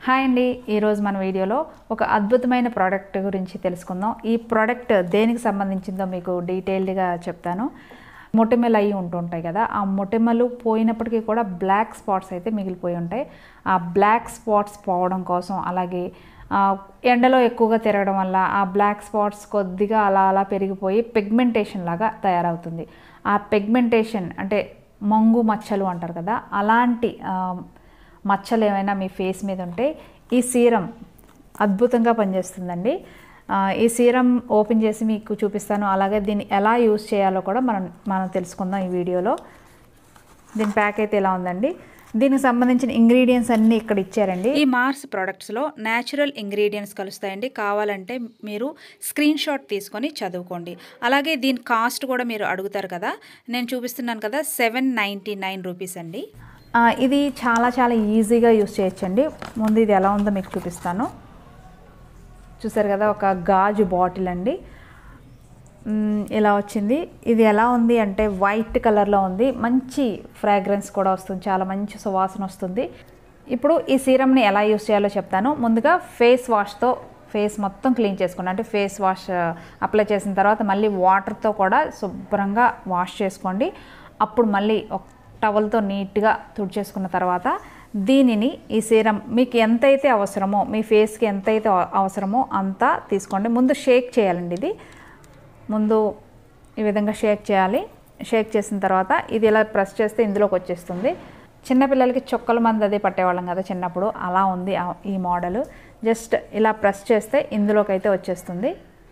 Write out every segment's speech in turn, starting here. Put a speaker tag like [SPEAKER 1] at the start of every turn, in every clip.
[SPEAKER 1] hi అండి ఈరోజు మన వీడియోలో ఒక అద్భుతమైన ప్రోడక్ట్ గురించి తెలుసుకుందాం ఈ ప్రోడక్ట్ దేనికి సంబంధించిందో మీకు డీటెయిల్డ్గా చెప్తాను మొటిమలు అయి ఉంటుంటాయి కదా ఆ మొటిమలు పోయినప్పటికీ కూడా బ్లాక్ స్పాట్స్ అయితే మిగిలిపోయి ఉంటాయి ఆ బ్లాక్ స్పాట్స్ పోవడం కోసం అలాగే ఆ, ఎండలో ఎక్కువగా తిరగడం వల్ల ఆ బ్లాక్ స్పాట్స్ కొద్దిగా అలా అలా పెరిగిపోయి పిగ్మెంటేషన్ లాగా తయారవుతుంది ఆ పిగ్మెంటేషన్ అంటే మంగు మచ్చలు అంటారు కదా అలాంటి ఆ, మచ్చలు ఏమైనా మీ ఫేస్ మీద ఉంటే ఈ సీరం అద్భుతంగా పనిచేస్తుందండి ఆ, ఈ సీరం ఓపెన్ చేసి మీకు చూపిస్తాను అలాగే దీన్ని ఎలా యూస్ చేయాలో కూడా మనం మనం తెలుసుకుందాం ఈ వీడియోలో దీని ప్యాక్ అయితే ఎలా ఉందండి దీనికి సంబంధించిన ఇంగ్రీడియంట్స్ అన్నీ ఇక్కడ ఇచ్చారండి ఈ మార్స్ ప్రోడక్ట్స్లో న్యాచురల్ ఇంగ్రీడియంట్స్ కలుస్తాయండి కావాలంటే మీరు స్క్రీన్ షాట్ తీసుకొని చదువుకోండి అలాగే దీని కాస్ట్ కూడా మీరు అడుగుతారు కదా నేను చూపిస్తున్నాను కదా సెవెన్ నైంటీ నైన్ రూపీస్ అండి ఆ, ఇది చాలా చాలా ఈజీగా యూస్ చేయొచ్చండి ముందు ఇది ఎలా ఉందో మీకు చూపిస్తాను చూసారు కదా ఒక గాజు బాటిల్ అండి మ్, ఇలా వచ్చింది ఇది ఎలా ఉంది అంటే వైట్ కలర్లో ఉంది మంచి ఫ్రాగ్రెన్స్ కూడా వస్తుంది చాలా మంచి సువాసన వస్తుంది ఇప్పుడు ఈ సీరమ్ని ఎలా యూస్ చేయాలో చెప్తాను ముందుగా ఫేస్ వాష్తో ఫేస్ మొత్తం క్లీన్ చేసుకోండి అంటే ఫేస్ వాష్ అప్లై చేసిన తర్వాత మళ్ళీ వాటర్తో కూడా శుభ్రంగా వాష్ చేసుకోండి అప్పుడు మళ్ళీ ఒక టవల్తో నీట్గా తుడిచేసుకున్న తర్వాత దీనిని ఈ సీరం మీకు ఎంతైతే అవసరమో మీ ఫేస్కి ఎంతైతే అవ- అవసరమో అంతా తీసుకోండి ముందు షేక్ చేయాలండి ఇది ముందు ఈ విధంగా షేక్ చేయాలి షేక్ చేసిన తర్వాత ఇది ఇలా ప్రెస్ చేస్తే ఇందులోకి వచ్చేస్తుంది చిన్నపిల్లలకి చొక్కల మంది అదే పట్టేవాళ్ళం కదా చిన్నప్పుడు అలా ఉంది ఆ- ఈ మోడల్ జస్ట్ ఇలా ప్రెస్ చేస్తే ఇందులోకి అయితే వచ్చేస్తుంది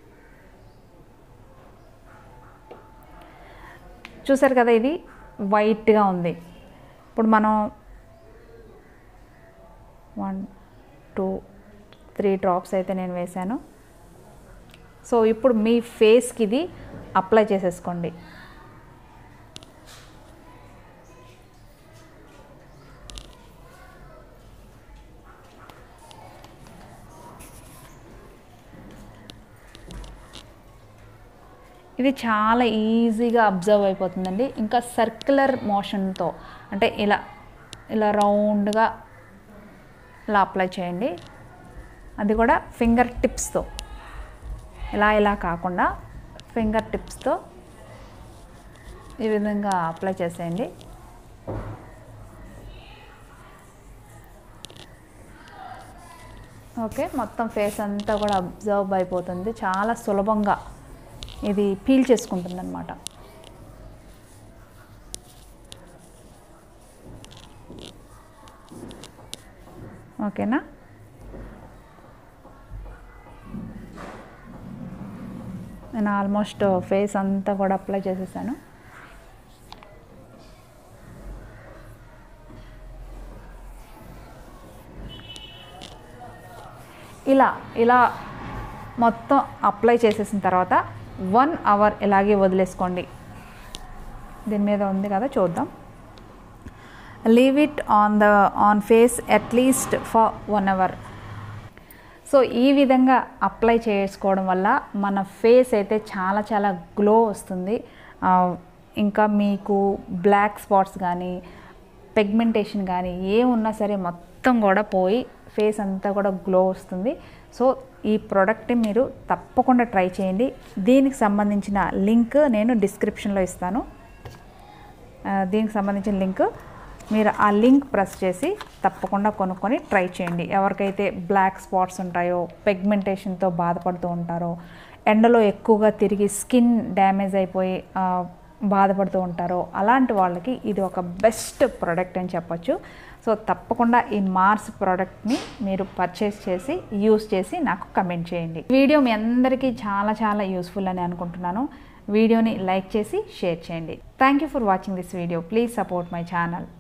[SPEAKER 1] చూసారు కదా ఇది వైట్గా ఉంది ఇప్పుడు మనం వన్ టూ త్రీ డ్రాప్స్ అయితే నేను వేశాను సో ఇప్పుడు మీ ఫేస్కి ఇది అప్లై చేసేసుకోండి ఇది చాలా ఈజీగా అబ్జర్వ్ అయిపోతుందండి ఇంకా సర్క్యులర్ మోషన్తో అంటే ఇలా ఇలా రౌండ్గా ఇలా అప్లై చేయండి అది కూడా ఫింగర్ టిప్స్తో ఇలా ఇలా కాకుండా ఫింగర్ టిప్స్తో ఈ విధంగా అప్లై చేసేయండి ఓకే మొత్తం ఫేస్ అంతా కూడా అబ్జర్వ్ అయిపోతుంది చాలా సులభంగా ఇది పీల్ చేసుకుంటుంది అనమాట ఓకేనా నేను ఆల్మోస్ట్ ఫేస్ అంతా కూడా అప్లై చేసేసాను ఇలా ఇలా మొత్తం అప్లై చేసేసిన తర్వాత వన్ అవర్ ఇలాగే వదిలేసుకోండి దీని మీద ఉంది కదా చూద్దాం leave it on the on face at least for one hour so ఈ విధంగా అప్లై చేసుకోవడం వల్ల మన ఫేస్ అయితే చాలా చాలా గ్లో వస్తుంది ఆ, ఇంకా మీకు బ్లాక్ స్పాట్స్ కానీ పిగ్మెంటేషన్ కానీ ఏమున్నా సరే మొత్తం కూడా పోయి ఫేస్ అంతా కూడా గ్లో వస్తుంది సో ఈ ప్రోడక్ట్ని మీరు తప్పకుండా ట్రై చేయండి దీనికి సంబంధించిన లింక్ నేను డిస్క్రిప్షన్లో ఇస్తాను ఆ, దీనికి సంబంధించిన లింక్ మీరు ఆ లింక్ ప్రెస్ చేసి తప్పకుండా కొనుక్కొని ట్రై చేయండి ఎవరికైతే బ్లాక్ స్పాట్స్ ఉంటాయో పిగ్మెంటేషన్తో బాధపడుతూ ఉంటారో ఎండలో ఎక్కువగా తిరిగి స్కిన్ డ్యామేజ్ అయిపోయి ఆ, బాధపడుతూ ఉంటారో అలాంటి వాళ్ళకి ఇది ఒక బెస్ట్ ప్రోడక్ట్ అని చెప్పొచ్చు సో తప్పకుండా ఈ మార్స్ ప్రోడక్ట్ని మీరు పర్చేస్ చేసి యూస్ చేసి నాకు కమెంట్ చేయండి వీడియో మీ అందరికీ చాలా చాలా యూస్ఫుల్ అని అనుకుంటున్నాను వీడియోని లైక్ చేసి షేర్ చేయండి thank you for watching this video please support my channel